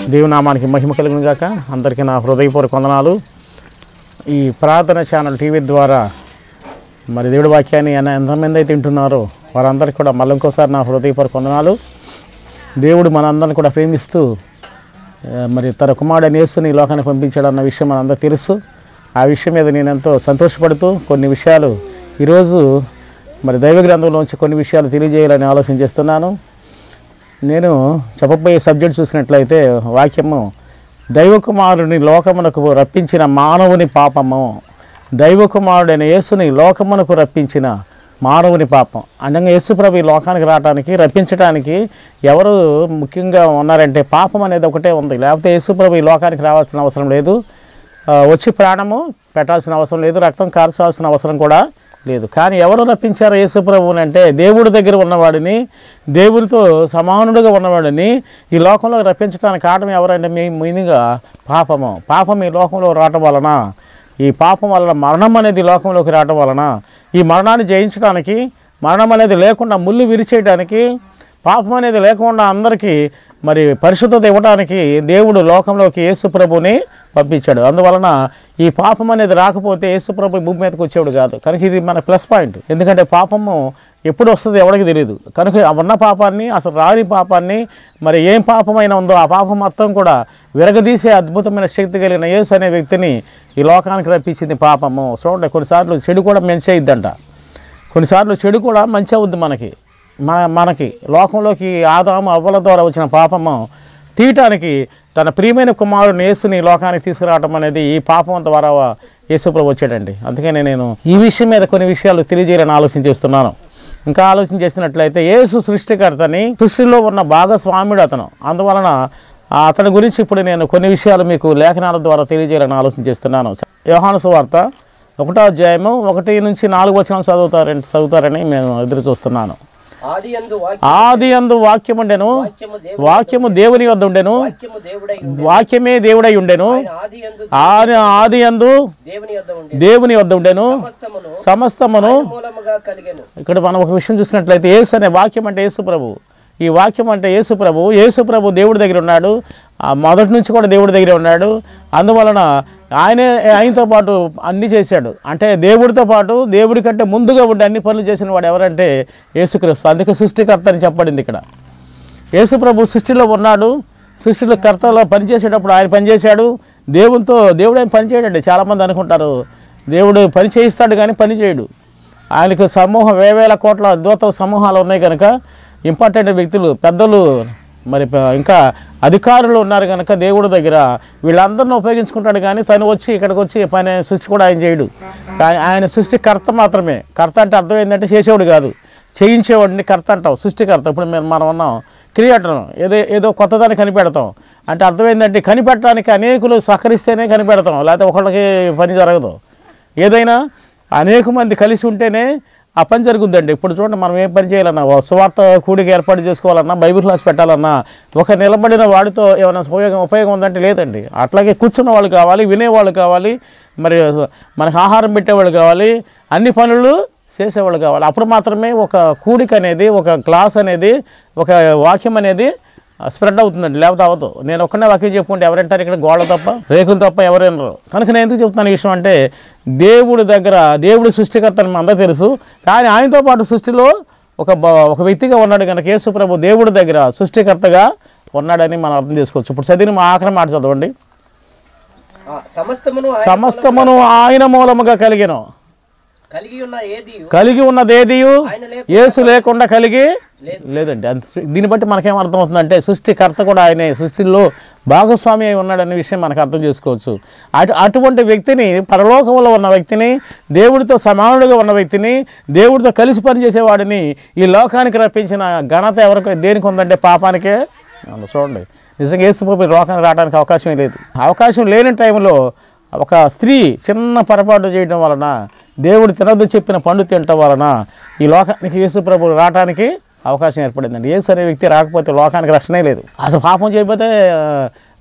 దేవునామానికి మహిమ కలుగును గాక అందరికీ నా హృదయపూర్వక వందనాలు ఈ ప్రార్థన ఛానల్ టీవీ ద్వారా మరి దేవుడి వాక్యాన్ని ఎన్న- ఎంతమంది అయితే వింటున్నారో వారందరికీ కూడా మళ్ళీ ఇంకోసారి నా హృదయపూర్వక వందనాలు దేవుడు మనందరిని కూడా ప్రేమిస్తూ ఆ, మరి తన కుమారుడని యేసుని ఈ లోకానికి పంపించాడన్న విషయం మనందరూ తెలుసు ఆ విషయం మీద నేను ఎంతో సంతోషపడుతూ కొన్ని విషయాలు ఈరోజు మరి దైవ గ్రంథంలోంచి కొన్ని విషయాలు తెలియజేయాలని ఆలోచన చేస్తున్నాను నేను చెప్పబోయే సబ్జెక్ట్ చూసినట్లయితే వాక్యము దైవకుమారుని లోకమునకు రప్పించిన మానవుని పాపము దైవకుమారుడైన యేసుని లోకమునకు రప్పించిన మానవుని పాపం అనగా యేసుప్రభు ఈ లోకానికి రావడానికి రప్పించడానికి ఎవరు ముఖ్యంగా ఉన్నారంటే పాపం అనేది ఒకటే ఉంది లేకపోతే యేసుప్రభు ఈ లోకానికి రావాల్సిన అవసరం లేదు ఆ, వచ్చి ప్రాణము పెట్టాల్సిన అవసరం లేదు రక్తం కార్చాల్సిన అవసరం కూడా లేదు కానీ ఎవరు రప్పించారు యేసుప్రభుని అంటే దేవుడి దగ్గర ఉన్నవాడిని దేవుడితో సమానుడుగా ఉన్నవాడిని ఈ లోకంలో రప్పించడానికి కారణం ఎవరంటే మీ మెయిన్గా పాపము పాపం ఈ లోకంలో రావటం వలన ఈ పాపం వలన మరణం అనేది ఈ లోకంలోకి రావటం వలన ఈ మరణాన్ని జయించడానికి మరణం అనేది లేకుండా ముళ్ళు విరిచేయడానికి పాపం అనేది లేకుండా అందరికీ మరి పరిశుద్ధత ఇవ్వడానికి దేవుడు లోకంలోకి యేసుప్రభుని పంపించాడు అందువలన ఈ పాపం అనేది రాకపోతే యేసుప్రభు ఈ భూమి మీదకి వచ్చేవాడు కాదు కనుక ఇది మన ప్లస్ పాయింట్ ఎందుకంటే పాపము ఎప్పుడు వస్తుంది ఎవరికి తెలియదు కనుక ఆ ఉన్న పాపాన్ని అసలు రాని పాపాన్ని మరి ఏం పాపమైన ఉందో ఆ పాపం మొత్తం కూడా విరగదీసే అద్భుతమైన శక్తి కలిగిన యేసు అనే వ్యక్తిని ఈ లోకానికి రప్పించింది పాపము చూడండి కొన్నిసార్లు చెడు కూడా మంచి అయిద్దంట కొన్నిసార్లు చెడు కూడా మంచి అవుద్ది మనకి మన మనకి లోకంలోకి ఆదాము అవ్వల ద్వారా వచ్చిన పాపము తీయటానికి తన ప్రియమైన కుమారుడు యేసుని ఈ లోకానికి తీసుకురావటం అనేది ఈ పాపం ద్వారా యేసుప్రభు వచ్చాడండి అందుకనే నేను ఈ విషయం మీద కొన్ని విషయాలు తెలియజేయాలని ఆలోచన చేస్తున్నాను ఇంకా ఆలోచన చేసినట్లయితే యేసు సృష్టికర్తని సృష్టిలో ఉన్న భాగస్వామ్యుడు అతను అందువలన ఆ అతని గురించి ఇప్పుడు నేను కొన్ని విషయాలు మీకు లేఖనాల ద్వారా తెలియజేయాలని ఆలోచన చేస్తున్నాను యోహాను సువార్త ఒకటో అధ్యాయము ఒకటి నుంచి నాలుగు వచనం చదువుతారని చదువుతారని నేను ఎదురు చూస్తున్నాను ఆది అందు ఆది అందు వాక్యం ఉండెను వాక్యము దేవుడు వాక్యము దేవుని వద్ద ఉండెను వాక్యము దేవుడై ఉండి వాక్యమే దేవుడై ఉండెను ఆయన ఆది అందు ఆది ఆది అందు దేవుని యొద్ద ఉండి దేవుని వద్ద ఉండెను సమస్తమును సమస్తమును మూలముగా కలిగెను ఇక్కడ మనం ఒక విషయం చూసినట్లయితే యేసు అనే వాక్యం అంటే యేసు ప్రభు ఈ వాక్యం అంటే యేసు ప్రభు యేసు ప్రభు దేవుడి దగ్గర ఉన్నాడు ఆ మొదటి నుంచి కూడా దేవుడి దగ్గర ఉన్నాడు అందువలన ఆయనే ఆయనతో పాటు అన్ని చేశాడు అంటే దేవుడితో పాటు దేవుడి కంటే ముందుగా ఉండి అన్ని పనులు చేసిన వాడు ఎవరంటే యేసుక్రీస్తు అందుకే సృష్టికర్త అని చెప్పబడింది ఇక్కడ యేసు ప్రభు సృష్టిలో ఉన్నాడు సృష్టిలో కర్తలో పనిచేసేటప్పుడు ఆయన పనిచేశాడు దేవునితో దేవుడు ఆయన పని చేయడండి చాలామంది అనుకుంటారు దేవుడు పని చేయిస్తాడు కానీ పని చేయడు ఆయనకు సమూహం వేవేల కోట్ల దూతల సమూహాలు ఉన్నాయి కనుక ఇంపార్టెంట్ వ్యక్తులు పెద్దలు మరి ప- ఇంకా అధికారులు ఉన్నారు కనుక దేవుడి దగ్గర వీళ్ళందరిని ఉపయోగించుకుంటాడు కానీ తను వచ్చి ఇక్కడికి వచ్చి పని సృష్టి కూడా ఆయన చేయడు కానీ ఆయన సృష్టి కర్త మాత్రమే కర్త అంటే అర్థం ఏంటంటే చేసేవాడు కాదు చేయించేవాడిని కర్త అంటాం సృష్టికర్త ఇప్పుడు మేము మనం ఉన్నాం క్రియేటర్ ఏదో ఏదో కొత్తదాన్ని కనిపెడతాం అంటే అర్థం ఏంటంటే కనిపెట్టడానికి అనేకులు సహకరిస్తేనే కనిపెడతాం లేకపోతే ఒకళ్ళకి పని జరగదు ఏదైనా అనేక మంది కలిసి ఉంటేనే ఆ పని జరుగుద్దండి ఇప్పుడు చూడండి మనం ఏం పని చేయాలన్నా ఓ సువార్త కూడికి ఏర్పాటు చేసుకోవాలన్నా బైబిల్ క్లాస్ పెట్టాలన్నా ఒక నిలబడిన వాడితో ఏమైనా ఉపయోగం ఉపయోగం ఉందంటే లేదండి అట్లాగే కూర్చున్న వాళ్ళు కావాలి వినేవాళ్ళు కావాలి మరి మనకు ఆహారం పెట్టేవాళ్ళు కావాలి అన్ని పనులు చేసేవాళ్ళు కావాలి అప్పుడు మాత్రమే ఒక కూడిక అనేది ఒక క్లాస్ అనేది ఒక వాక్యం అనేది స్ప్రెడ్ అవుతుందండి లేకపోతే అవ్వదు నేను ఒక్కనే వాక్యం చెప్పుకుంటే ఎవరంటారు ఇక్కడ గోడ తప్ప రేకులు తప్ప ఎవరైనరు కనుక నేను ఎందుకు చెప్తాను ఈ విషయం అంటే దేవుడి దగ్గర దేవుడి సృష్టికర్త అని అందరూ తెలుసు కానీ ఆయనతో పాటు సృష్టిలో ఒక బ- ఒక వ్యక్తిగా ఉన్నాడు కనుక యేసు ప్రభు దేవుడి దగ్గర సృష్టికర్తగా ఉన్నాడని మనం అర్థం చేసుకోవచ్చు ఇప్పుడు చదివిన మా ఆఖరి మాట చదవండి ఆ సమస్తమును ఆయన సమస్తమును ఆయన మూలముగా కలిగెను కలిగి ఉన్న ఏది కలిగి ఉన్నదేదియు ఆయన లేక యేసు లేకుండా కలిగి లేదు. లేదండి అంత దీన్ని బట్టి మనకేం అర్థమవుతుందంటే సృష్టికర్త కూడా ఆయనే సృష్టిలో భాగస్వామి అయి ఉన్నాడనే విషయం మనకు అర్థం చేసుకోవచ్చు అటు అటువంటి వ్యక్తిని పరలోకంలో ఉన్న వ్యక్తిని దేవుడితో సమానుడిగా ఉన్న వ్యక్తిని దేవుడితో కలిసి పనిచేసేవాడిని ఈ లోకానికి రప్పించిన ఘనత ఎవరికి దేనికి ఉందంటే పాపానికే ఉంది. చూడండి నిజంగా యేసుప్రభు ఈ లోకానికి రావడానికి అవకాశమే లేదు అవకాశం లేని టైంలో ఒక స్త్రీ చిన్న పొరపాటు చేయడం వలన దేవుడు తినద్దు చెప్పిన పండు తినటం వలన ఈ లోకానికి యేసుప్రభు రావడానికి అవకాశం ఏర్పడిందండి యేసు అనే వ్యక్తి రాకపోతే లోకానికి రక్షణే లేదు అసలు పాపం చేయకపోతే ఆ,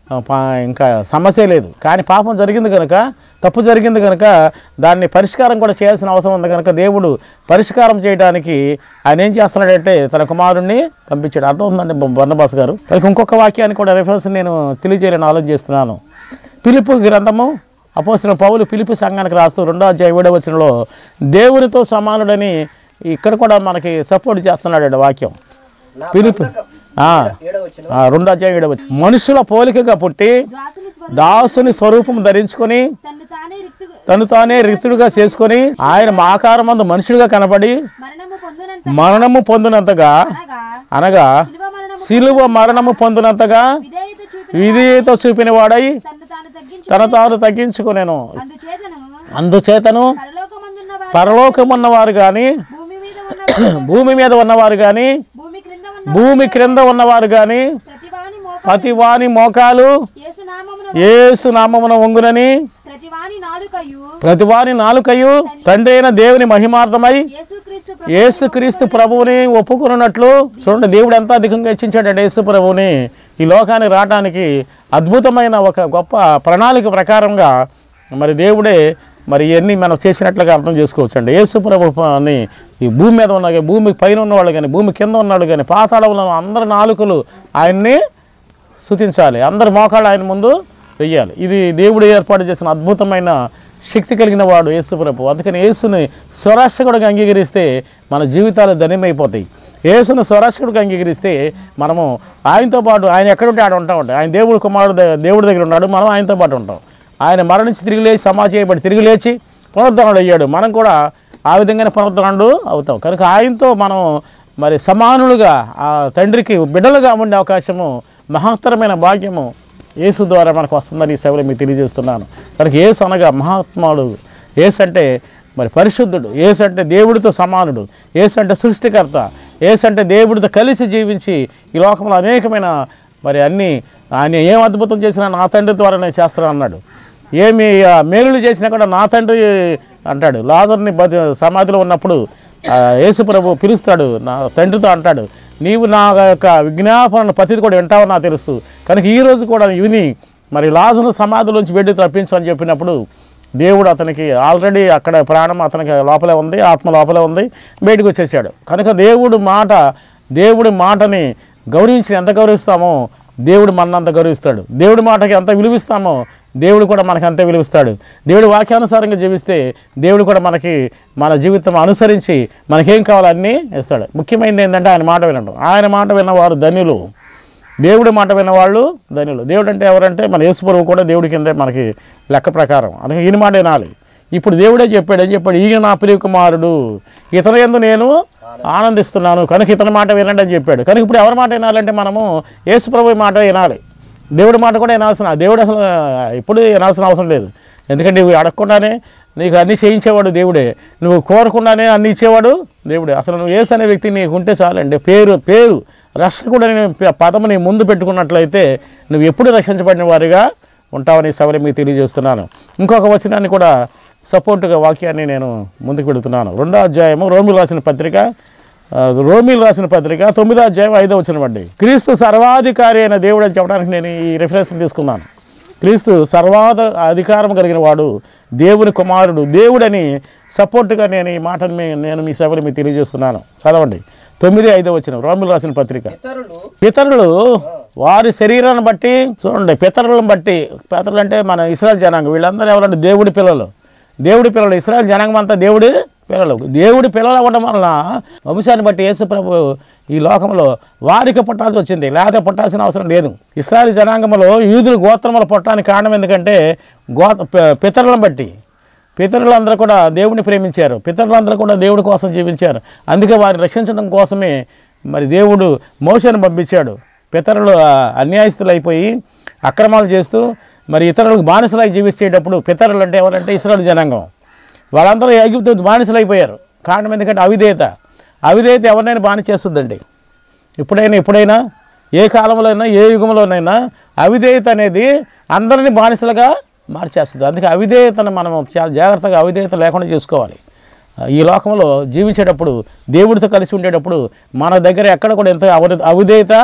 ఆ, పా- ఇంకా సమస్య లేదు కానీ పాపం జరిగింది కనుక తప్పు జరిగింది కనుక దాన్ని పరిష్కారం కూడా చేయాల్సిన అవసరం ఉంది కనుక దేవుడు పరిష్కారం చేయడానికి ఆయన ఏం చేస్తున్నాడంటే తన కుమారుణ్ణి పంపించాడు అర్థం ఉందండి బర్ణబాస్ గారు కనుక ఇంకొక వాక్యాన్ని కూడా రెఫరెన్స్ నేను తెలియజేయాలని ఆలోచన చేస్తున్నాను పిలుపు గ్రంథము అపోసిన పౌలు పిలిపి సంఘానికి రాస్తూ రెండో అధ్యాయ ఏడవ వచనంలో దేవునితో సమానుడని ఇక్కడ కూడా మనకి సపోర్ట్ చేస్తున్నాడు వాక్యం నా పిలుపు ఆ, ఏడవచ్చును ఆ, రెండో అధ్యాయం ఏడవ వచనం. మనుషుల పోలికగా పుట్టి దాసుని స్వరం దాసుని స్వరూపం ధరించుకొని తన్ను తానే రిక్తు తను తానే రిక్తుడుగా చేసుకొని ఆయన మాకారమందు మనుషుడిగా కనబడి మరణము పొందునంత మరణము పొందినంతగా అనగా అనగా శిలువ మరణము శిలువ మరణము పొందినంతగా విధేయత చూపి విధేయత చూపిన వాడై తన్ను తాను తగ్గించు తన తాను తగ్గించుకునేను అందుచేతను అందుచేతను పరలోకమందున్న వారు పరలోకమున్నవారు కానీ భూమి మీద ఉన్న భూమి మీద ఉన్నవారు కానీ భూమి క్రింద ఉన్న భూమి క్రింద ఉన్నవారు కానీ ప్రతివాని మోక ప్రతివాని మోకాలు యేసు నామమున ఏసు నామమున వంగునని ప్రతివాని నాలుకయు ప్రతివాని నాలుకయు తండ్రి అయిన దేవుని మహిమార్థమై యేసుక్రీస్తు యేసుక్రీస్తు ప్రభువుని ఒప్పుకున్నట్లు చూడండి దేవుడు ఎంత అధికంగా హెచ్చించాడు యేసు ప్రభువుని ఈ లోకానికి రావడానికి అద్భుతమైన ఒక గొప్ప ప్రణాళిక ప్రకారంగా మరి దేవుడే మరి ఇవన్నీ మనం చేసినట్లుగా అర్థం చేసుకోవచ్చు అండి యేసు ప్రభుని ఈ భూమి మీద ఉన్న భూమి పైన ఉన్నవాళ్ళు కానీ భూమి కింద ఉన్నాడు కానీ పాతాళంలో ఉన్న అందరి నాలుకలు ఆయన్ని స్తుతించాలి అందరి మోకాళ్ళు ఆయన ముందు వెయ్యాలి ఇది దేవుడు ఏర్పాటు చేసిన అద్భుతమైన శక్తి కలిగిన వాడు యేసుప్రభు అందుకని యేసుని స్వరాక్షకుడిగా అంగీకరిస్తే మన జీవితాలు ధన్యమైపోతాయి యేసుని స్వరాక్షకుడిగా అంగీకరిస్తే మనము ఆయనతో పాటు ఆయన ఎక్కడుంటే ఆడ ఉంటాం ఉంటాయి ఆయన దేవుడు కుమారుడు ద- దేవుడి దగ్గర ఉన్నాడు మనం ఆయనతో పాటు ఉంటాం ఆయన మరణించి తిరిగి లేచి సమాజ చేయబడి తిరిగి లేచి పునరుద్ధరణుడు అయ్యాడు మనం కూడా ఆ విధంగానే పునరుద్ధరణుడు అవుతాం కనుక ఆయనతో మనం మరి సమానులుగా ఆ తండ్రికి బిడ్డలుగా ఉండే అవకాశము మహత్తరమైన భాగ్యము యేసు ద్వారా మనకు వస్తుందని ఈ సేవలు మీకు తెలియజేస్తున్నాను కనుక యేసు అనగా మహాత్ముడు యేసు అంటే మరి పరిశుద్ధుడు యేసు అంటే దేవుడితో సమానుడు యేసు అంటే సృష్టికర్త యేసు అంటే దేవుడితో కలిసి జీవించి ఈ లోకంలో అనేకమైన మరి అన్నీ ఆయన ఏం అద్భుతం చేసినా నా తండ్రి ద్వారా నేను చేస్తాను అన్నాడు ఏమి ఆ, మేలులు చేసినా కూడా నా తండ్రి అంటాడు లాజర్ని బతి సమాధిలో ఉన్నప్పుడు ఆ, యేసు ప్రభు పిలుస్తాడు నా తండ్రితో అంటాడు నీవు నా యొక్క విజ్ఞాపన పతిది కూడా వింటావు నాకు తెలుసు కనుక ఈ రోజు కూడా విని మరి లాజరు సమాధిలోంచి వెడ్డి తప్పించు అని చెప్పినప్పుడు దేవుడు అతనికి ఆల్రెడీ అక్కడ ప్రాణం అతనికి లోపలే ఉంది ఆత్మ లోపలే ఉంది బయటకు వచ్చేసాడు కనుక దేవుడు మాట దేవుడి మాటని గౌరవించి ఎంత గౌరవిస్తామో దేవుడు మనంత గౌరవిస్తాడు దేవుడి మాటకి ఎంత విలువిస్తామో దేవుడు కూడా మనకి అంతే విలువిస్తాడు దేవుడి వాక్యానుసారంగా జీవిస్తే దేవుడు కూడా మనకి మన జీవితం అనుసరించి మనకేం కావాలో అన్నీ ఇస్తాడు ముఖ్యమైనది ఏంటంటే ఆయన మాట వినడం ఆయన మాట విన్నవారు ధన్యులు దేవుడి మాట విన్నవాళ్ళు ధన్యులు దేవుడు అంటే ఎవరంటే మన యేసుప్రభు కూడా దేవుడి కిందే మనకి లెక్క ప్రకారం అందుకే ఈయన మాట వినాలి ఇప్పుడు దేవుడే చెప్పాడు ఏం చెప్పాడు ఈయన నా ప్రియ కుమారుడు ఇతని ఎందు నేను ఆనందిస్తున్నాను కనుక ఇతని మాట వినండి అని చెప్పాడు కనుక ఇప్పుడు ఎవరి మాట వినాలంటే మనము యేసుప్రభు మాట వినాలి దేవుడి మాట కూడా వినాల్సిన దేవుడు అసలు ఇప్పుడు వినాల్సిన అవసరం లేదు ఎందుకంటే నువ్వు అడగకుండానే నీకు అన్నీ చేయించేవాడు దేవుడే నువ్వు కోరకుండానే అన్ని ఇచ్చేవాడు దేవుడే అసలు నువ్వు ఏసు అనే వ్యక్తి నీకు ఉంటే చాలండి పేరు పేరు రక్షకుడు అనే ప- పదము నీ ముందు పెట్టుకున్నట్లయితే నువ్వు ఎప్పుడు రక్షించబడిన వారిగా ఉంటావని సవరి మీకు తెలియజేస్తున్నాను ఇంకొక వచనాన్ని కూడా సపోర్టుగా వాక్యాన్ని నేను ముందుకు పెడుతున్నాను రెండో అధ్యాయము రోమిలు రాసిన పత్రిక ఆ, రోమిలు రాసిన పత్రిక తొమ్మిదో అధ్యాయం ఐదో వచ్చిన వండి క్రీస్తు సర్వాధికారి అయిన దేవుడు అని చెప్పడానికి నేను ఈ రెఫరెన్స్ తీసుకున్నాను క్రీస్తు సర్వాధ అధికారం కలిగిన వాడు దేవుని కుమారుడు దేవుడని సపోర్టుగా నేను ఈ మాటను మీ- నేను మీ సభలు మీకు తెలియజేస్తున్నాను చదవండి తొమ్మిది ఐదో వచ్చిన రోమిలు రాసిన పత్రిక ఇతరులు పితరులు వారి శరీరాన్ని బట్టి చూడండి పితరులను బట్టి పితరులు అంటే మన ఇస్రాయల్ జనాంగం వీళ్ళందరూ ఎవరంటే దేవుడి పిల్లలు దేవుడి పిల్లలు ఇస్రాయల్ జనాంగం అంతా దేవుడి పిల్లలు దేవుడి పిల్లలు అవ్వడం వలన వంశాన్ని బట్టి యేసు ప్రభు ఈ లోకంలో వారికి పుట్టాల్సి వచ్చింది లేకపోతే పుట్టాల్సిన అవసరం లేదు ఇస్రాయల్ జనాంగంలో యూదులు గోత్రములు పుట్టడానికి కారణం ఎందుకంటే గో ప- పితరులను బట్టి పితరులందరూ కూడా దేవుడిని ప్రేమించారు పితరులందరూ కూడా దేవుడి కోసం జీవించారు అందుకే వారిని రక్షించడం కోసమే మరి దేవుడు మోషను పంపించాడు పితరులు ఆ, అన్యాయస్తులు అయిపోయి అక్రమాలు చేస్తూ మరి ఇతరులకు బానిసలై జీవించేటప్పుడు పితరులు అంటే ఎవరంటే ఇస్రాయల్ జనాంగం వాళ్ళందరూ ఐగుప్తు బానిసలు అయిపోయారు కారణం ఎందుకంటే అవిధేయత అవిధేయత ఎవరినైనా బాని చేస్తుందండి ఇప్పుడైనా ఎప్పుడైనా ఏ కాలంలోనైనా ఏ యుగంలోనైనా అవిధేయత అనేది అందరినీ బానిసలుగా మార్చేస్తుంది అందుకే అవిధేయతను మనం చాలా జాగ్రత్తగా అవిధేయత లేకుండా చేసుకోవాలి ఈ లోకంలో జీవించేటప్పుడు దేవుడితో కలిసి ఉండేటప్పుడు మన దగ్గర ఎక్కడ కూడా ఎంత అవ అవిధేయత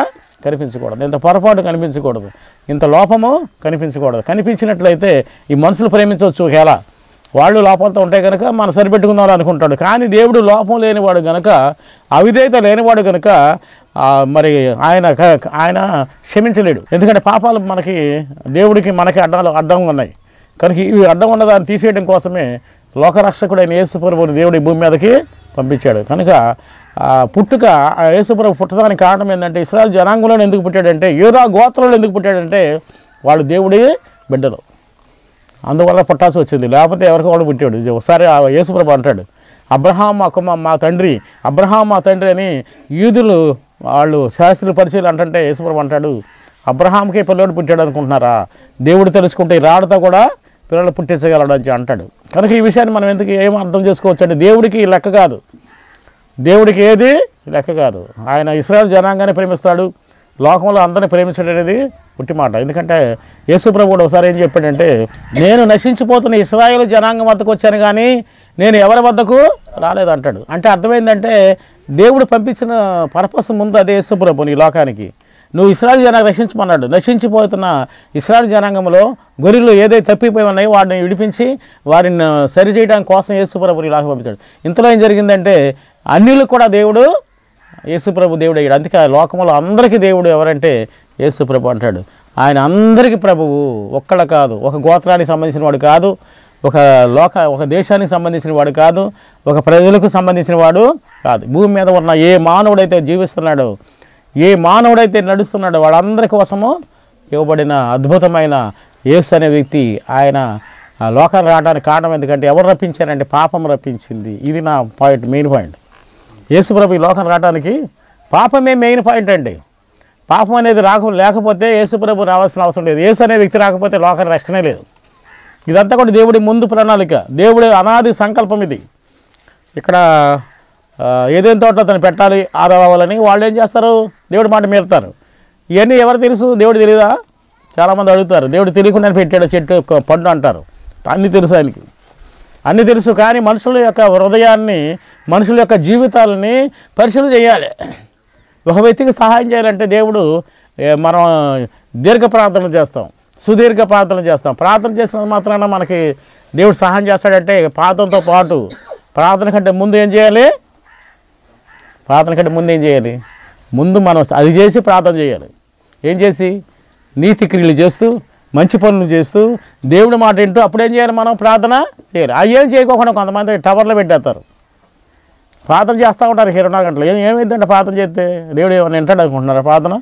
కనిపించకూడదు ఇంత పొరపాటు కనిపించకూడదు ఇంత లోపము కనిపించకూడదు కనిపించినట్లయితే ఈ మనుషులు ప్రేమించవచ్చు ఒకవేళ వాళ్ళు లోపంతో ఉంటే కనుక మనం సరిపెట్టుకుందాం అనుకుంటాడు కానీ దేవుడు లోపం లేనివాడు గనుక అవిధేయత లేనివాడు గనుక ఆ, మరి ఆయన క- ఆయన క్షమించలేడు ఎందుకంటే పాపాలు మనకి దేవుడికి మనకి అడ్డాలు అడ్డంగా ఉన్నాయి కనుక ఇవి అడ్డం ఉన్న దాన్ని తీసేయడం కోసమే లోకరక్షకుడైన యేసుప్రభుని దేవుడు ఈ భూమి మీదకి పంపించాడు కనుక ఆ పుట్టుక ఆ యేసుప్రభు పుట్టడానికి కారణం ఏంటంటే ఇస్రాయల్ జనాంగంలో ఎందుకు పుట్టాడంటే యోధా గోత్రంలో ఎందుకు పుట్టాడంటే వాళ్ళు దేవుడి బిడ్డలు అందువల్ల పుట్టాల్సి వచ్చింది లేకపోతే ఎవరికి వాడు పుట్టాడు ఇది ఒకసారి ఆ యేసుప్రభు అంటాడు అబ్రహాం మా కుమ మా తండ్రి అబ్రహాం మా తండ్రి అని యూదులు వాళ్ళు శాస్త్రులు పరిశీలన అంటుంటే యేసుప్రభు అంటాడు అబ్రహాంకి పిల్లడు పుట్టాడు అనుకుంటున్నారా దేవుడు తెలుసుకుంటే ఈ రాడుతో కూడా పిల్లలు పుట్టించగలడు అని అంటాడు కనుక ఈ విషయాన్ని మనం ఎందుకు ఏం అర్థం చేసుకోవచ్చు అంటే దేవుడికి ఈ లెక్క కాదు దేవుడికి ఏది లెక్క కాదు ఆయన ఇస్రాయల్ జనాంగాన్ని ప్రేమిస్తాడు లోకంలో అందరిని ప్రేమించడం అనేది పుట్టి మాట ఎందుకంటే యేసుప్రభు కూడా ఒకసారి ఏం చెప్పాడంటే నేను నశించిపోతున్న ఇస్రాయేల్ జనాంగం వద్దకు వచ్చాను కానీ నేను ఎవరి వద్దకు రాలేదంటాడు అంటే అర్థమైందంటే దేవుడు పంపించిన పర్పస్ ముందు అదే యేసుప్రభు నీ లోకానికి నువ్వు ఇస్రాయల్ జనాంగం రక్షించమన్నాడు నశించిపోతున్న ఇస్రాయల్ జనాంగంలో గొర్రెలు ఏదైతే తప్పిపోయి ఉన్నాయో వాటిని విడిపించి వారిని సరి చేయడానికి కోసం యేసుప్రభుని ఇలాగ పంపించాడు ఇంతలో ఏం జరిగిందంటే అన్యులకు కూడా దేవుడు యేసుప్రభు దేవుడు అయ్యాడు అందుకే ఆ లోకంలో అందరికీ దేవుడు ఎవరంటే యేసుప్రభు అంటాడు ఆయన అందరికీ ప్రభువు ఒక్కళ్ళ కాదు ఒక గోత్రానికి సంబంధించిన వాడు కాదు ఒక లోక ఒక దేశానికి సంబంధించిన వాడు కాదు ఒక ప్రజలకు సంబంధించిన వాడు కాదు భూమి మీద ఉన్న ఏ మానవుడైతే జీవిస్తున్నాడో ఏ మానవుడైతే నడుస్తున్నాడో వాళ్ళందరి కోసము ఇవ్వబడిన అద్భుతమైన యేసు అనే వ్యక్తి ఆయన ఆ లోకాన్ని రావడానికి కారణం ఎందుకంటే ఎవరు రప్పించారంటే పాపం రప్పించింది ఇది నా పాయింట్ మెయిన్ పాయింట్ యేసుప్రభు ఈ లోకం రావడానికి పాపమే మెయిన్ పాయింట్ అండి పాపం అనేది రాక లేకపోతే యేసుప్రభు రావాల్సిన అవసరం లేదు యేసు అనే వ్యక్తి రాకపోతే లోకం రక్షణే లేదు ఇదంతా కూడా దేవుడి ముందు ప్రణాళిక దేవుడి అనాది సంకల్పం ఇది ఇక్కడ ఆ, ఏదేం తోట అతను పెట్టాలి ఆదవాలని వాళ్ళు ఏం చేస్తారు దేవుడి మాట మీరుతారు ఇవన్నీ ఎవరు తెలుసు దేవుడు తెలియదా చాలామంది అడుగుతారు దేవుడు తెలియకుండా పెట్టాడు చెట్టు ఒక పండు అంటారు అన్నీ తెలుసు ఆయనకి అన్నీ తెలుసు కానీ మనుషుల యొక్క హృదయాన్ని మనుషుల యొక్క జీవితాలని పరిశీలన చేయాలి ఒక వ్యక్తికి సహాయం చేయాలంటే దేవుడు ఏ, మనం దీర్ఘ ప్రార్థన చేస్తాం సుదీర్ఘ ప్రార్థన చేస్తాం ప్రార్థన చేసిన మాత్రాన మనకి దేవుడు సహాయం చేస్తాడంటే ప్రార్థనతో పాటు ప్రార్థన కంటే ముందు ఏం చేయాలి ప్రార్థన కంటే ముందు ఏం చేయాలి ముందు మనం అది చేసి ప్రార్థన చేయాలి ఏం చేసి నీతి క్రియలు చేస్తూ మంచి పనులు చేస్తూ దేవుడి మాట వింటూ అప్పుడు ఏం చేయాలి మనం ప్రార్థన చేయాలి అవి ఏం చేయకోకుండా కొంతమంది టవర్లో పెట్టేస్తారు ప్రార్థన చేస్తూ ఉంటారు ఇరవై నాలుగు గంటలు ఏం ఏమైందంటే ప్రార్థన చేస్తే దేవుడు ఏమైనా వింటాడు అనుకుంటున్నారా ప్రార్థన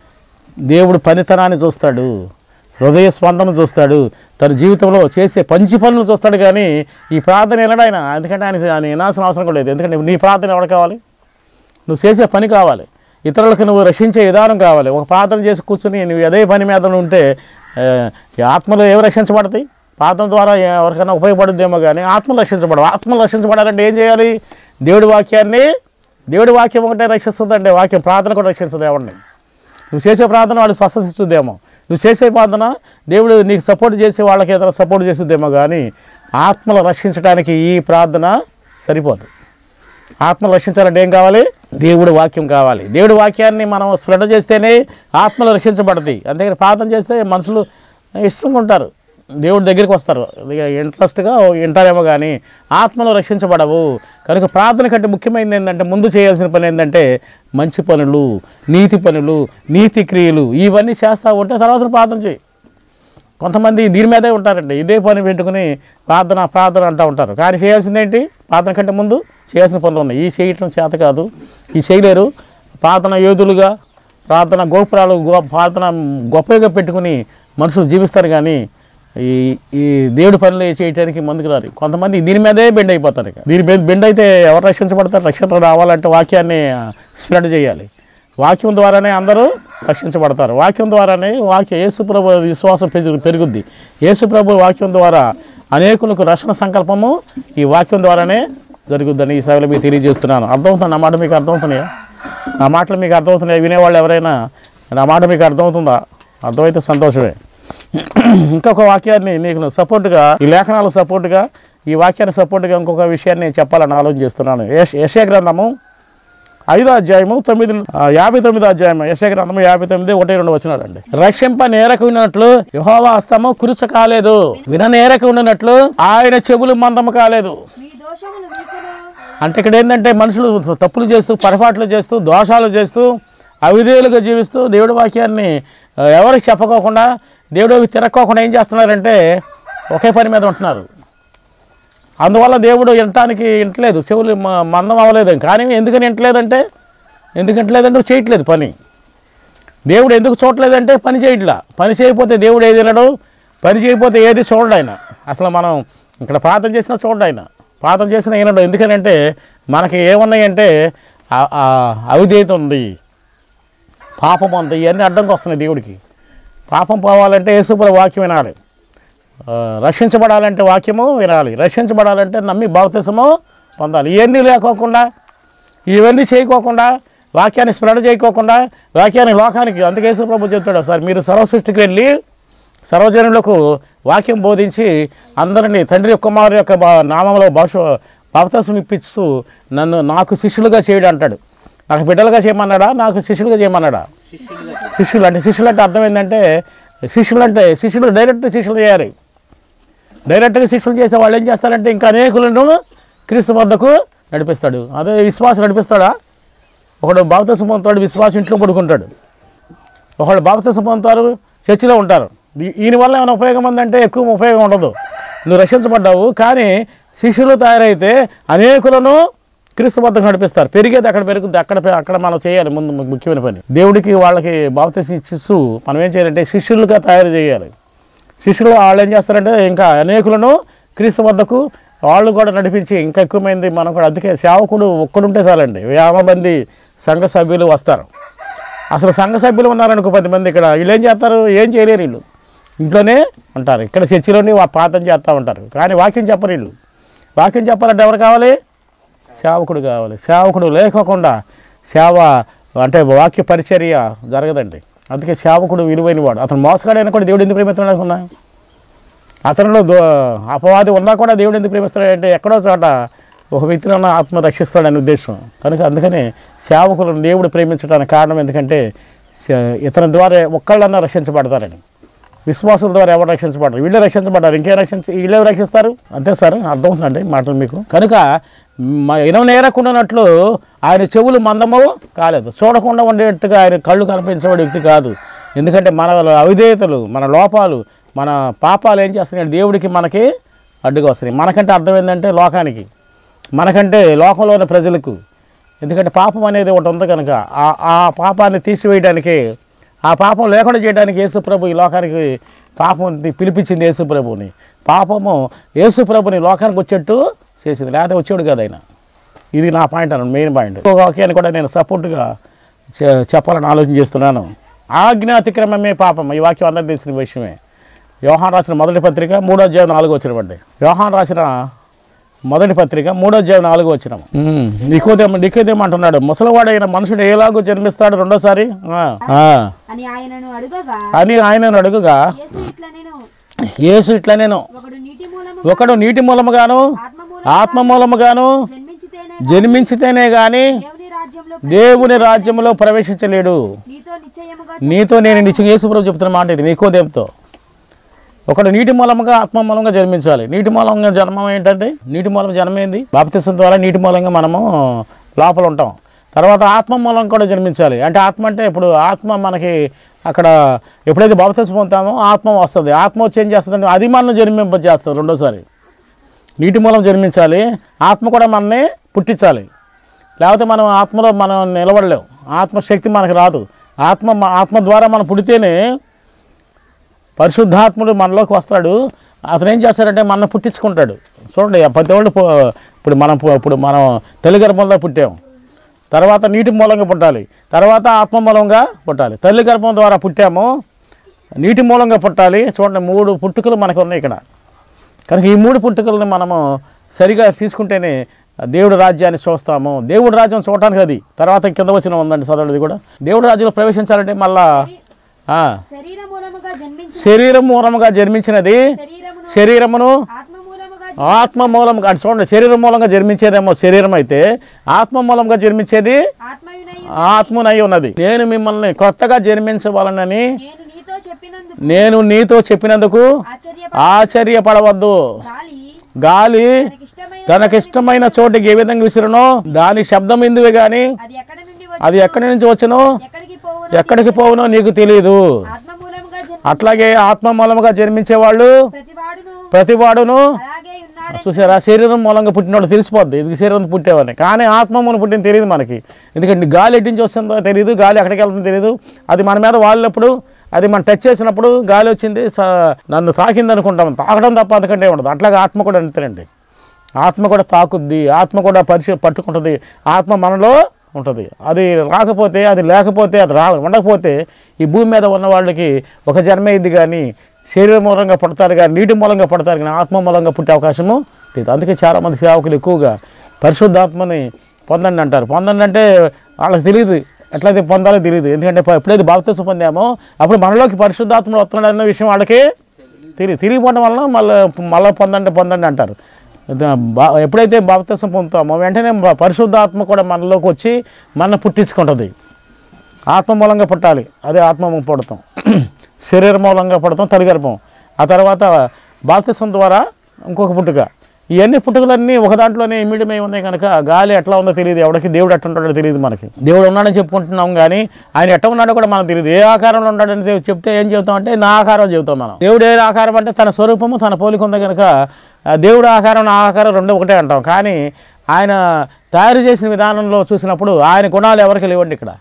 దేవుడు పనితనాన్ని చూస్తాడు హృదయ స్పందన చూస్తాడు తన జీవితంలో చేసే పంచి పనులు చూస్తాడు కానీ ఈ ప్రార్థన వినడు ఆయన ఎందుకంటే ఆయన ఆయన వినాల్సిన అవసరం కూడా లేదు ఎందుకంటే నీ ప్రార్థన ఎవరు కావాలి నువ్వు చేసే పని కావాలి ఇతరులకు నువ్వు రక్షించే విధానం కావాలి ఒక ప్రార్థన చేసి కూర్చుని నువ్వు అదే పని మీద ఉంటే ఆ, ఈ ఆత్మలు ఏవి రక్షించబడతాయి ప్రార్థన ద్వారా ఎవరికైనా ఉపయోగపడుద్దేమో కానీ ఆత్మలు రక్షించబడవు ఆత్మలు రక్షించబడాలంటే ఏం చేయాలి దేవుడి వాక్యాన్ని దేవుడి వాక్యం ఒకటే రక్షిస్తుందంటే వాక్యం ప్రార్థన కూడా రక్షిస్తుంది ఎవరిని నువ్వు చేసే ప్రార్థన వాళ్ళు స్వస్థత ఇస్తుందేమో నువ్వు చేసే ప్రార్థన దేవుడు నీకు సపోర్ట్ చేసి వాళ్ళకి ఏదైనా సపోర్ట్ చేస్తుందేమో కానీ ఆత్మలు రక్షించడానికి ఈ ప్రార్థన సరిపోదు ఆత్మలు రక్షించాలంటే ఏం కావాలి దేవుడి వాక్యం కావాలి దేవుడి వాక్యాన్ని మనం స్ప్రెడ్ చేస్తేనే ఆత్మలు రక్షించబడతాయి అంతేగాని ప్రార్థన చేస్తే మనుషులు ఇష్టంగా ఉంటారు దేవుడి దగ్గరికి వస్తారు ఇక ఇంట్రెస్ట్గా వింటారేమో కానీ ఆత్మలు రక్షించబడవు కనుక ప్రార్థన కంటే ముఖ్యమైనది ఏంటంటే ముందు చేయాల్సిన పని ఏంటంటే మంచి పనులు నీతి పనులు నీతి క్రియలు ఇవన్నీ చేస్తూ ఉంటే తర్వాత ప్రార్థన చేయి కొంతమంది దీని మీదే ఉంటారండి ఇదే పని పెట్టుకుని ప్రార్థన ప్రార్థన అంటూ ఉంటారు కానీ చేయాల్సింది ఏంటి ప్రార్థన కంటే ముందు చేయాల్సిన పనులు ఉన్నాయి ఈ చేయటం చేత కాదు ఈ చేయలేరు ప్రార్థన యోధులుగా ప్రార్థన గోపురాలు గో ప్రార్థన గొప్పగా పెట్టుకుని మనుషులు జీవిస్తారు కానీ ఈ ఈ దేవుడి పనులు చేయడానికి ముందుకు రారు కొంతమంది దీని మీదే బెండ్ అయిపోతారు ఇక దీని మీద బెండ్ అయితే ఎవరు రక్షించబడతారు రక్షణ రావాలంటే వాక్యాన్ని స్ప్రెడ్ చేయాలి వాక్యం ద్వారానే అందరూ రక్షించబడతారు వాక్యం ద్వారానే వాక్య యేసుప్రభు విశ్వాసం పెరుగు పెరుగుద్ది యేసుప్రభు వాక్యం ద్వారా అనేకులకు రక్షణ సంకల్పము ఈ వాక్యం ద్వారానే జరుగుద్దని ఈ సభలో మీకు తెలియజేస్తున్నాను అర్థమవుతుంది నా మాట మీకు అర్థమవుతున్నాయా నా మాటలు మీకు అర్థమవుతున్నాయా వినేవాళ్ళు ఎవరైనా నా మాట మీకు అర్థమవుతుందా అర్థమైతే సంతోషమే ఇంకొక వాక్యాన్ని నీకు సపోర్ట్గా ఈ లేఖనాలకు సపోర్ట్గా ఈ వాక్యానికి సపోర్ట్గా ఇంకొక విషయాన్ని చెప్పాలని ఆలోచన చేస్తున్నాను యశ యశయ గ్రంథము ఐదో అధ్యాయము తొమ్మిది ఆ, యాభై తొమ్మిదో అధ్యాయం యశ గ్రంథము యాభై తొమ్మిది ఒకటి రెండు వచ్చినాడండి రక్షింప నేరకు ఉన్నట్లు యహోవా హస్తము కురుచ కాలేదు విన నేరకు ఉన్నట్లు ఆయన చెవులు మందము కాలేదు మీ దోషములు మీకును అంటే ఇక్కడ ఏంటంటే మనుషులు తప్పులు చేస్తూ పొరపాట్లు చేస్తూ దోషాలు చేస్తూ అవిధేయులుగా జీవిస్తూ దేవుడి వాక్యాన్ని ఆ, ఎవరికి చెప్పకోకుండా దేవుడికి తిరక్కోకుండా ఏం చేస్తున్నారంటే ఒకే పని మీద ఉంటున్నారు అందువల్ల దేవుడు వినటానికి వింటలేదు చెవులు మ- మందం అవ్వలేదు కానీ ఎందుకని వింటలేదంటే ఎందుకు వింటలేదంటే చేయట్లేదు పని దేవుడు ఎందుకు చూడలేదంటే పని చేయట్లా పని చేయకపోతే దేవుడు ఏది వినడు పని చేయకపోతే ఏది చూడడు ఆయన అసలు మనం ఇక్కడ ప్రార్థన చేసినా చూడడు ఆయన ప్రార్థన చేసినా వినడు ఎందుకనంటే మనకి ఏమున్నాయంటే ఆ- ఆ అవిధేయత ఉంది పాపం ఉంది ఇవన్నీ అడ్డంకి వస్తున్నాయి దేవుడికి పాపం పోవాలంటే యేసుపుర వాక్యం వినాలి ఆ, రక్షించబడాలంటే వాక్యము వినాలి రక్షించబడాలంటే నమ్మి బాప్తిసము పొందాలి ఇవన్నీ లేకోకుండా ఇవన్నీ చేయకోకుండా వాక్యాన్ని స్ప్రెడ్ చేయకోకుండా వాక్యాన్ని లోకానికి అందుకే యేసు ప్రభు చెప్తాడు సార్ మీరు సర్వసృష్టికి వెళ్ళి సర్వజనులకు వాక్యం బోధించి అందరినీ తండ్రి కుమారు యొక్క బా- నామంలో భాష బాప్తిసం ఇప్పిస్తూ నన్ను నాకు శిష్యులుగా చేయడు అంటాడు నాకు బిడ్డలుగా చేయమన్నాడా నాకు శిష్యులుగా చేయమన్నాడా శిష్యులు అంటే శిష్యులు అంటే అర్థం ఏంటంటే శిష్యులు అంటే శిష్యులు డైరెక్ట్ శిష్యులు చేయాలి డైరెక్ట్గా శిష్యులు చేసే వాళ్ళు ఏం చేస్తారంటే ఇంకా అనేకులను క్రీస్తు వద్దకు నడిపిస్తాడు అదే విశ్వాసం నడిపిస్తాడా ఒకడు బాప్తిసం పొందుతాడు విశ్వాసం ఇంట్లో పడుకుంటాడు ఒకళ్ళు బాప్తిసం పొందుతారు చర్చిలో ఉంటారు దీ- ఈయన వల్ల ఏమైనా ఉపయోగం ఉందంటే ఎక్కువ ఉపయోగం ఉండదు నువ్వు రక్షించబడ్డావు కానీ శిష్యులు తయారైతే అనేకులను క్రీస్తు వద్దకు నడిపిస్తారు పెరిగేది అక్కడ పెరుగుద్ది అక్కడ పె- అక్కడ మనం చేయాలి ముందు ము- ముఖ్యమైన పని దేవుడికి వాళ్ళకి బాప్తిసం ఇచ్చిస్తూ మనం ఏం చేయాలంటే శిష్యులుగా తయారు చేయాలి శిష్యులు వాళ్ళు ఏం చేస్తారంటే ఇంకా అనేకులను క్రీస్తు వద్దకు వాళ్ళు కూడా నడిపించి ఇంకా ఎక్కువమైంది మనం కూడా అందుకే సేవకుడు ఒక్కడుంటే చాలండి యాభై మంది సంఘ సభ్యులు వస్తారు అసలు సంఘ సభ్యులు ఉన్నారనుకో పది మంది ఇక్కడ వీళ్ళు ఏం చేస్తారు ఏం చేయలేరు వీళ్ళు ఇంట్లోనే ఉంటారు ఇక్కడ చర్చిలోని వా- ప్రార్థన చేస్తూ ఉంటారు కానీ వాక్యం చెప్పరు వీళ్ళు వాక్యం చెప్పాలంటే ఎవరు కావాలి సేవకుడు కావాలి సేవకుడు లేకోకుండా సేవ అంటే వాక్య పరిచర్య జరగదండి అందుకే సేవకుడు విలువైన వాడు అతను మోసగాడైనా కూడా దేవుడు ఎందుకు ప్రేమిస్తున్నాడు అనుకున్నా అతనిలో దో అపవాది ఉన్నా కూడా దేవుడు ఎందుకు ప్రేమిస్తాడంటే ఎక్కడో చోట ఒక వ్యక్తిని ఆత్మ రక్షిస్తాడనే ఉద్దేశం కనుక అందుకని సేవకులను దేవుడు ప్రేమించడానికి కారణం ఎందుకంటే స- ఇతని ద్వారా ఒక్కళ్ళన్నా రక్షించబడతారని విశ్వాసుల ద్వారా ఎవరు రక్షించబడరు వీళ్ళే రక్షించబడ్డారు ఇంకేం రక్షించి వీళ్ళే రక్షిస్తారు అంతే సార్ అర్థమవుతుందండి మాటలు మీకు కనుక మ- ఇనం నేరకుండానట్లు ఆయన చెవులు మందము కాలేదు చూడకుండా ఉండేట్టుగా ఆయన కళ్ళు కనిపించేవాడు వ్యక్తి కాదు ఎందుకంటే మన అవిధేయతలు మన లోపాలు మన పాపాలు ఏం చేస్తున్నాయి దేవుడికి మనకి అడ్డుగా వస్తున్నాయి మనకంటే అర్థం ఏంటంటే లోకానికి మనకంటే లోకంలో ఉన్న ప్రజలకు ఎందుకంటే పాపం అనేది ఒకటి ఉంది కనుక ఆ ఆ పాపాన్ని తీసివేయడానికి ఆ పాపం లేకుండా చేయడానికి యేసుప్రభు ఈ లోకానికి పాపం తి- పిలిపించింది యేసుప్రభుని పాపము యేసుప్రభుని లోకానికి వచ్చేట్టు చేసింది లేకపోతే వచ్చేవాడు కదా ఆయన ఇది నా పాయింట్ అన్న మెయిన్ పాయింట్ ఒక వాక్యాన్ని కూడా నేను సపోర్ట్గా చె- చెప్పాలని ఆలోచన చేస్తున్నాను ఆజ్ఞాతిక్రమమే పాపం ఈ వాక్యం అందరికి తెలిసిన విషయమే యోహాన్ రాసిన మొదటి పత్రిక మూడో అధ్యాయం నాలుగో వచ్చినవండి యోహాన్ రాసిన మొదటి పత్రిక మూడో అధ్యాయం నాలుగో వచ్చిన నికోదేమ నికోదేమ అంటున్నాడు ముసలివాడైన మనుషుడు ఎలాగో జన్మిస్తాడు రెండోసారి ఆ, ఆ. అని ఆయనను అడుగగా అని ఆయనను అడుగుగా యేసు ఇట్లా నేను యేసు ఇట్లా నేను ఒకడు నీటి మూలము ఒకడు నీటి మూలముగాను ఆత్మ మూలము ఆత్మ మూలముగాను జన్మించితేనే జన్మించితేనే గాని దేవుని రాజ్యంలో దేవుని రాజ్యంలో ప్రవేశించలేడు నీతో నిశ్చయముగా నీతో నేను నిత్యం యేసుప్రభు చెప్తున్న మాట ఇది నీకో దేవుతో ఒకడు నీటి మూలముగా ఆత్మ మూలంగా జన్మించాలి నీటి మూలంగా జన్మం ఏంటంటే నీటి మూలం జన్మ ఏంది బాప్తిసం ద్వారా నీటి మూలంగా మనము లోపల ఉంటాం తర్వాత ఆత్మ మూలం కూడా జన్మించాలి అంటే ఆత్మ అంటే ఇప్పుడు ఆత్మ మనకి అక్కడ ఎప్పుడైతే బాప్తిసం పొందుతామో ఆత్మ వస్తుంది ఆత్మ వచ్చి ఏం చేస్తుంది అది మనం జన్మింపజేస్తుంది రెండోసారి నీటి మూలం జన్మించాలి ఆత్మ కూడా మనని పుట్టించాలి లేకపోతే మనం ఆత్మలో మనం నిలబడలేం ఆత్మశక్తి మనకు రాదు ఆత్మ ఆత్మ ద్వారా మనం పుడితేనే పరిశుద్ధాత్ముడు మనలోకి వస్తాడు అతను ఏం చేస్తాడంటే మన పుట్టించుకుంటాడు చూడండి ఆ ప్రతి వాళ్ళు పో- ఇప్పుడు మనం పో- ఇప్పుడు మనం తల్లి గర్భంలో పుట్టాం తర్వాత నీటి మూలంగా పుట్టాలి తర్వాత ఆత్మ మూలంగా పుట్టాలి తల్లి గర్భం ద్వారా పుట్టాము నీటి మూలంగా పుట్టాలి చూడండి మూడు పుట్టుకలు మనకు ఉన్నాయి ఇక్కడ కనుక ఈ మూడు పుట్టుకలను మనము సరిగా తీసుకుంటేనే దేవుడి రాజ్యాన్ని చూస్తాము దేవుడి రాజ్యం చూడటానికి అది తర్వాత కింద వచ్చిన ఉందండి చదవది కూడా దేవుడి రాజ్యంలో ప్రవేశించాలంటే మళ్ళా ఆ, శరీర మూలముగా జన్మించిన శరీరం మూలముగా జన్మించినది శరీరమును శరీరమును ఆత్మ మూలముగా ఆత్మ మూలంగా అంటే చూడండి శరీరం మూలంగా జన్మించేదేమో శరీరం అయితే ఆత్మ మూలంగా జన్మించేది ఆత్మయునై ఆత్మనై ఉన్నది నేను మిమ్మల్ని కొత్తగా జన్మించవాలనని నేను నీతో చెప్పినందుకు నేను నీతో చెప్పినందుకు ఆశ్చర్య ఆశ్చర్యపడవద్దు గాలి గాలి తనకిష్టమైన తనకిష్టమైన చోటికి ఏ విధంగా విసిరనో దాని శబ్దం ఇందువే గాని అది ఎక్కడ నుండి వచ్చి అది ఎక్కడి నుంచి వచ్చనో ఎక్కడికి పోవునో ఎక్కడికి పోవునో నీకు తెలియదు ఆత్మ మూలముగా జన్మ అట్లాగే ఆత్మ మూలముగా జన్మించే వాళ్ళు ప్రతివాడును ప్రతివాడును అలాగే ఉన్నాడే చూసారా శరీరం మూలంగా పుట్టినోడు తెలిసిపోద్ది ఇది శరీరం పుట్టేవని కానీ ఆత్మ మూలం పుట్టిన తెలియదు మనకి ఎందుకంటే గాలి ఎటు నుంచి వస్తుందో తెలియదు గాలి ఎక్కడికి వెళ్తుందో తెలియదు అది మన మీద వాలినప్పుడు అది మనం టచ్ చేసినప్పుడు గాలి వచ్చింది స- నన్ను తాకింది అనుకుంటాం తాకడం తప్ప అంతకంటే ఉండదు అట్లాగే ఆత్మ కూడా అంతేనండి ఆత్మ కూడా తాకుద్ది ఆత్మ కూడా పరిశీ పట్టుకుంటుంది ఆత్మ మనలో ఉంటుంది అది రాకపోతే అది లేకపోతే అది రా ఉండకపోతే ఈ భూమి మీద ఉన్న వాళ్ళకి ఒక జన్మే ఇది కానీ శరీర మూలంగా పుడతారు కానీ నీటి మూలంగా పుడతారు కానీ ఆత్మ మూలంగా పుట్టే అవకాశము లేదు అందుకే చాలామంది సేవకులు ఎక్కువగా పరిశుద్ధాత్మని పొందండి అంటారు పొందండి అంటే వాళ్ళకి తెలియదు ఎట్లయితే పొందాలో తెలియదు ఎందుకంటే ప- ఎప్పుడైతే బాప్తీసం పొందామో అప్పుడు మనలోకి పరిశుద్ధాత్మలు వస్తున్నాడు అన్న విషయం వాళ్ళకి తెలియదు తిరిగిపోవడం వలన మళ్ళీ మళ్ళీ పొందండి పొందండి అంటారు ద- బా- ఎప్పుడైతే బాప్తీసం పొందుతామో వెంటనే బ- పరిశుద్ధాత్మ కూడా మనలోకి వచ్చి మన పుట్టించుకుంటుంది ఆత్మ మూలంగా పుట్టాలి అదే ఆత్మ మూలంగా పుడతాం శరీర మూలంగా పుడతాం తలిగర్భం ఆ తర్వాత బాప్తిసం ద్వారా ఇంకొక పుట్టుక ఇవన్నీ పుట్టుకలన్నీ ఒక దాంట్లోనే ఇమిడిమై ఉన్నాయి కనుక గాలి ఎట్లా ఉందో తెలియదు ఎవరికి దేవుడు ఎట్లా ఉంటాడో తెలియదు మనకి దేవుడు ఉన్నాడని చెప్పుకుంటున్నాం కానీ ఆయన ఎట్లా ఉన్నాడో కూడా మనకు తెలియదు ఏ ఆకారంలో ఉన్నాడని తె- చెప్తే ఏం చెబుతాం అంటే నా ఆకారం చెబుతాం మనం దేవుడు ఏ ఆకారం అంటే తన స్వరూపము తన పోలిక ఉంది కనుక ఆ దేవుడు ఆకారం నా ఆకారం రెండు ఒకటే అంటాం కానీ ఆయన తయారు చేసిన విధానంలో చూసినప్పుడు ఆయన గుణాలు ఎవరికి లేవండి ఇక్కడ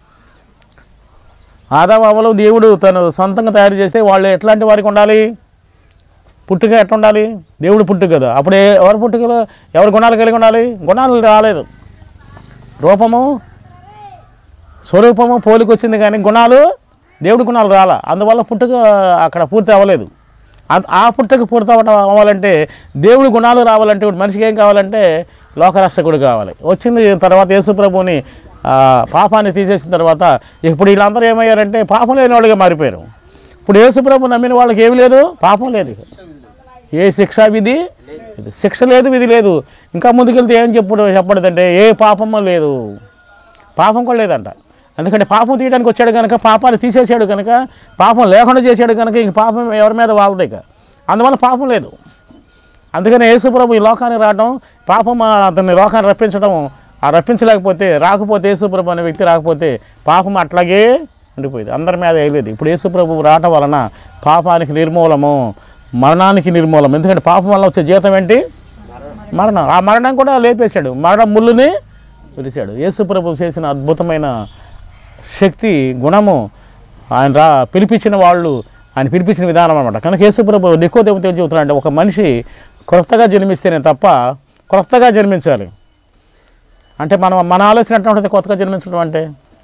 ఆదామావలు దేవుడు తను సొంతంగా తయారు చేస్తే వాళ్ళు ఎట్లాంటి వారికి ఉండాలి పుట్టుక ఎట్లా ఉండాలి దేవుడు పుట్టుక కదా అప్పుడు ఏ- ఎవరు పుట్టుకలో ఎవరి గుణాలు కలిగి ఉండాలి గుణాలు రాలేదు రూపము స్వరూపము పోలిక వచ్చింది కానీ గుణాలు దేవుడి గుణాలు రాలా అందువల్ల పుట్టుక అక్కడ పూర్తి అవ్వలేదు అ- ఆ పుట్టుక పూర్తి అవ్వడం అవ్వాలంటే దేవుడి గుణాలు రావాలంటే ఇప్పుడు మనిషికి ఏం కావాలంటే లోకరక్షకుడు కావాలి వచ్చింది తర్వాత యేసుప్రభుని ఆ, పాపాన్ని తీసేసిన తర్వాత ఇప్పుడు వీళ్ళందరూ ఏమయ్యారంటే పాపం లేని వాళ్ళుగా మారిపోయారు ఇప్పుడు యేసుప్రభు నమ్మిన వాళ్ళకి ఏమి లేదు పాపం లేదు ఇక. ఏ శిక్షా విధి లేదు. శిక్ష లేదు విధి లేదు ఇంకా ముందుకెళ్తే ఏం చెప్పుడు చెప్పడదంటే ఏ పాపము లేదు పాపం కూడా లేదంట ఎందుకంటే పాపం తీయడానికి వచ్చాడు కనుక పాపాన్ని తీసేసాడు కనుక పాపం లేకుండా చేశాడు కనుక ఇంక పాపం ఎవరి మీద వాళ్ళది ఇక అందువల్ల పాపం లేదు అందుకని యేసుప్రభు ఈ లోకానికి రావడం పాపం అతన్ని లోకాన్ని రప్పించడం ఆ రప్పించలేకపోతే రాకపోతే యేసుప్రభు అనే వ్యక్తి రాకపోతే పాపం అట్లాగే ఉండిపోయింది అందరి మీద వేయలేదు ఇప్పుడు యేసుప్రభు రావటం వలన పాపానికి నిర్మూలము మరణానికి నిర్మూలం ఎందుకంటే పాపం వల్ల వచ్చే జీతం ఏంటి మరణం ఆ మరణం కూడా లేపేశాడు మరణం ముళ్ళుని పిలిచాడు యేసుప్రభు చేసిన అద్భుతమైన శక్తి గుణము ఆయన రా పిలిపించిన వాళ్ళు ఆయన పిలిపించిన విధానం అనమాట కనుక యేసుప్రభు నికోదేవుతో ఏం చెబుతున్నాడు ఒక మనిషి క్రొత్తగా జన్మిస్తేనే తప్ప క్రొత్తగా జన్మించాలి అంటే మనం మన ఆలోచన ఎట్లా ఉంటుంది కొత్తగా జన్మించడం అంటే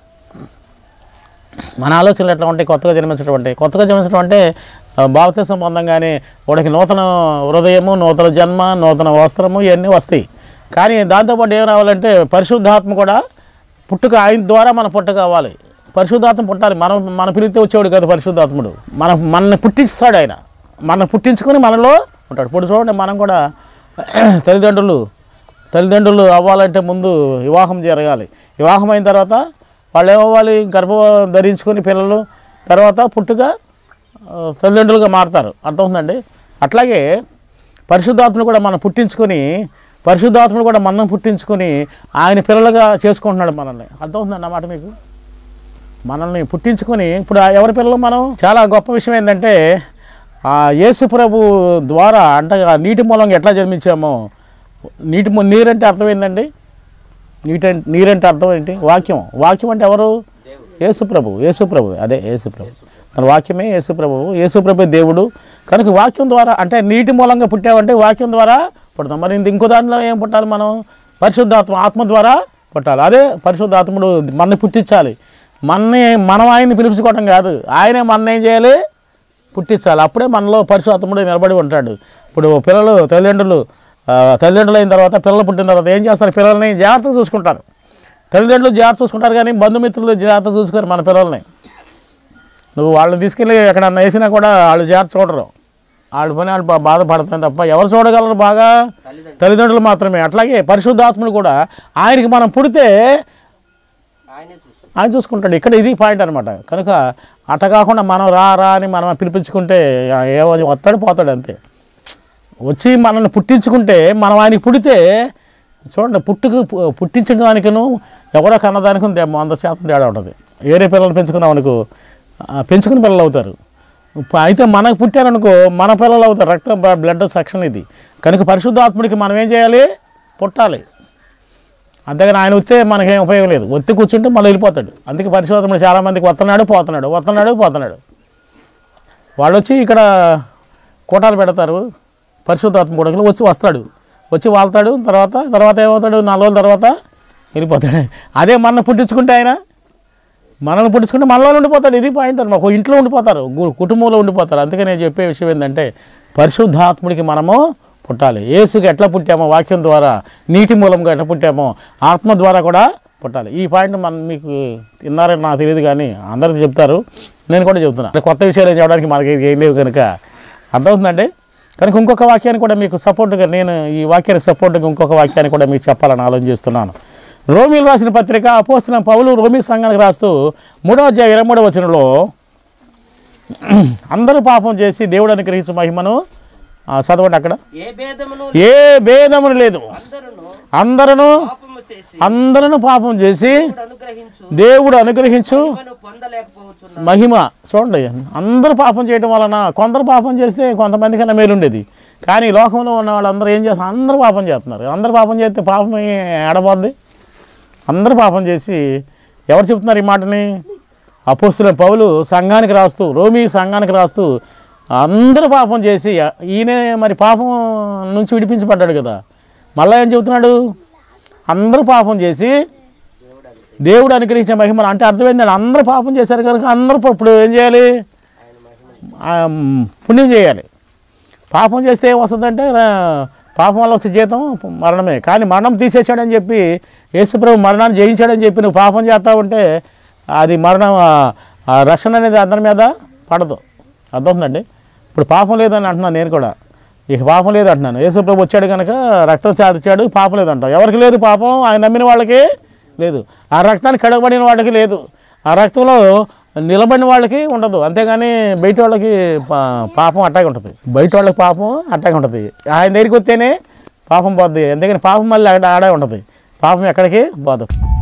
మన ఆలోచనలు ఎట్లా ఉంటాయి కొత్తగా జన్మించడం అంటే కొత్తగా జన్మించడం అంటే ఆ, బాప్తిసం పొందంగానే వాడికి నూతన హృదయము నూతన జన్మ నూతన వస్త్రము ఇవన్నీ వస్తాయి కానీ దాంతోపాటు ఏం రావాలంటే పరిశుద్ధాత్మ కూడా పుట్టుక ఆయన ద్వారా మన పుట్ట కావాలి పరిశుద్ధాత్మ పుట్టాలి మనం మన పిలితే వచ్చేవాడు కాదు పరిశుద్ధాత్ముడు మన మనల్ని పుట్టిస్తాడు ఆయన మనం పుట్టించుకొని మనలో ఉంటాడు ఇప్పుడు చూడండి మనం కూడా తల్లిదండ్రులు తల్లిదండ్రులు అవ్వాలంటే ముందు వివాహం జరగాలి వివాహం అయిన తర్వాత వాళ్ళు ఏమవ్వాలి గర్భం ధరించుకొని పిల్లలు తర్వాత పుట్టుక ఆ, తల్లిదండ్రులుగా మారుతారు అర్థమవుతుందండి అట్లాగే పరిశుద్ధాత్మను కూడా మనం పుట్టించుకొని పరిశుద్ధాత్మను కూడా మనం పుట్టించుకొని ఆయన పిల్లలుగా చేసుకుంటున్నాడు మనల్ని అర్థమవుతుందండి అన్నమాట మీకు మనల్ని పుట్టించుకొని ఇప్పుడు ఆ ఎవరి పిల్లలు మనం చాలా గొప్ప విషయం ఏంటంటే ఆ యేసు ప్రభు ద్వారా అంటే ఆ నీటి మూలంగా ఎట్లా జన్మించామో నీటి మూ- నీరంటే అర్థం ఏంటండి నీటి నీరంటే అర్థం ఏంటి వాక్యం వాక్యం అంటే ఎవరు యేసు ప్రభు యేసు ప్రభు అదే యేసు ప్రభు తన వాక్యమే యేసు ప్రభువు యేసు ప్రభు దేవుడు కనుక వాక్యం ద్వారా అంటే నీటి మూలంగా పుట్టామంటే వాక్యం ద్వారా పుడతాం మరి ఇంక- ఇంకో దాంట్లో ఏం పుట్టాలి మనం పరిశుద్ధాత్మ ఆత్మ ద్వారా పుట్టాలి అదే పరిశుద్ధాత్ముడు మనని పుట్టించాలి మనని మనం ఆయన్ని పిలుచుకోవడం కాదు ఆయనే మన ఏం చేయాలి పుట్టించాలి అప్పుడే మనలో పరిశుద్ధాత్ముడు నిలబడి ఉంటాడు ఇప్పుడు పిల్లలు తల్లిదండ్రులు ఆ, తల్లిదండ్రులు అయిన తర్వాత పిల్లలు పుట్టిన తర్వాత ఏం చేస్తారు పిల్లల్ని జాగ్రత్తగా చూసుకుంటారు తల్లిదండ్రులు జాగ్రత్త చూసుకుంటారు కానీ బంధుమిత్రులు జాగ్రత్త చూసుకోరు మన పిల్లల్ని నువ్వు వాళ్ళని తీసుకెళ్ళి ఎక్కడన్నా వేసినా కూడా వాళ్ళు జాగ్రత్త చూడరు వాళ్ళ పని వాళ్ళు బా- బాధపడుతుంది తప్ప ఎవరు చూడగలరు బాగా తల్లిదండ్రులు మాత్రమే అట్లాగే పరిశుద్ధాత్ముడు కూడా ఆయనకి మనం పుడితే ఆయనే చూస్తాడు ఆయన చూసుకుంటాడు ఇక్కడ ఇది పాయింట్ అనమాట కనుక అట కాకుండా మనం రా రా అని మనం పిలిపించుకుంటే ఏమో వస్తాడు పోతాడు అంతే వచ్చి మనల్ని పుట్టించుకుంటే మనం ఆయనకి పుడితే చూడండి పుట్టుకు పు- పుట్టించిన దానికిను ఎవరో కన్నదానికి వంద శాతం తేడా ఉంటుంది వేరే పిల్లలు పెంచుకున్నాం అనుకో ఆ, పెంచుకుని పిల్లలు అవుతారు ప- అయితే మనకు పుట్టారనుకో మన పిల్లలు అవుతారు రక్తం బ- బ్లడ్ సెక్షన్ ఇది కనుక పరిశుద్ధాత్ముడికి మనం ఏం చేయాలి పుట్టాలి అంతేగాని ఆయన వస్తే మనకేం ఉపయోగం లేదు ఒత్తి కూర్చుంటే మళ్ళీ వెళ్ళిపోతాడు అందుకే పరిశోధనలు చాలామందికి వస్తున్నాడు పోతున్నాడు వస్తున్నాడు పోతున్నాడు వాళ్ళు వచ్చి ఇక్కడ కోటాలు పెడతారు పరిశుద్ధాత్మ కొడుకులు వచ్చి వస్తాడు వచ్చి వాళ్తాడు తర్వాత తర్వాత ఏమవుతాడు నాలుగు రోజుల తర్వాత వెళ్ళిపోతాడు అదే మన పుట్టించుకుంటే ఆయన మనల్ని పుట్టించుకుంటే మనలో ఉండిపోతాడు ఇది పాయింట్ అనమాట ఒక ఇంట్లో ఉండిపోతారు గు- కుటుంబంలో ఉండిపోతారు అందుకే నేను చెప్పే విషయం ఏంటంటే పరిశుద్ధాత్ముడికి మనము పుట్టాలి ఏసుకి ఎట్లా పుట్టామో వాక్యం ద్వారా నీటి మూలంగా ఎట్లా పుట్టామో ఆత్మ ద్వారా కూడా పుట్టాలి ఈ పాయింట్ మనం మీకు తిన్నారని నాకు తెలియదు కానీ అందరికీ చెప్తారు నేను కూడా చెప్తున్నా అంటే కొత్త విషయాలు చెప్పడానికి మనకి ఏం లేవు కనుక అర్థమవుతుందండి కనుక ఇంకొక వాక్యాన్ని కూడా మీకు సపోర్ట్గా నేను ఈ వాక్యానికి సపోర్ట్గా ఇంకొక వాక్యాన్ని కూడా మీకు చెప్పాలని ఆలోచన చేస్తున్నాను రోమిలు రాసిన పత్రిక అపోస్తున్న పౌలు రోమి సంఘానికి రాస్తూ మూడో అధ్యాయ ఇరవై మూడవ వచనంలో అందరూ పాపం చేసి దేవుడు అనుగ్రహించు మహిమను ఆ, చదవండి అక్కడ ఏ భేదమును ఏ భేదమును లేదు అందరును అందరూ పాపము చేసి అందరూ పాపం చేసి దేవుడు అనుగ్రహించు దేవుడు అనుగ్రహించు మనం పొందలేకపోవచ్చు మహిమ చూడండి అందరూ పాపం చేయడం వలన కొందరు పాపం చేస్తే కొంతమందికైనా మేలు ఉండేది కానీ ఈ లోకంలో ఉన్న వాళ్ళందరూ ఏం చేస్తారు అందరూ పాపం చేస్తున్నారు అందరూ పాపం చేస్తే పాపం ఏడబోద్ది అందరూ పాపం చేసి ఎవరు చెప్తున్నారు ఈ మాటని అపోస్తుల పౌలు సంఘానికి రాస్తూ రోమి సంఘానికి రాస్తూ అందరూ పాపం చేసి ఈయనే మరి పాపం నుంచి విడిపించబడ్డాడు కదా మళ్ళీ ఏం చెబుతున్నాడు అందరూ పాపం చేసి దేవుడు అనుగ్రహించే మహిమను అంటే అర్థమైందండి అందరూ పాపం చేశారు కనుక అందరూ ఇప్పుడు ఏం చేయాలి ఆ, పుణ్యం చేయాలి పాపం చేస్తే ఏం వస్తుందంటే రా- పాపం వల్ల వచ్చే జీతం మరణమే కానీ మరణం తీసేశాడని చెప్పి యేసుప్రభు మరణాన్ని జయించాడని చెప్పి నువ్వు పాపం చేస్తా ఉంటే అది మరణం ఆ- ఆ రక్షణ అనేది అందరి మీద పడదు అర్థమవుతుందండి ఇప్పుడు పాపం లేదని అంటున్నాను నేను కూడా ఇక పాపం లేదు అంటున్నాను యేసుప్రభు వచ్చాడు కనుక రక్తం చార్చాడు పాపం లేదంటాం ఎవరికి లేదు పాపం ఆయన నమ్మిన వాళ్ళకి లేదు ఆ రక్తాన్ని కడగబడిన వాళ్ళకి లేదు ఆ రక్తంలో నిలబడిన వాళ్ళకి ఉండదు అంతేగాని బయట వాళ్ళకి పా- పాపం అట్టాగే ఉంటుంది బయట వాళ్ళకి పాపం అట్టాగే ఉంటుంది ఆయన దగ్గరికి వస్తేనే పాపం పోద్ది అంతేగాని పాపం మళ్ళీ ఆడ ఆడే ఉంటుంది పాపం ఎక్కడికి పోదు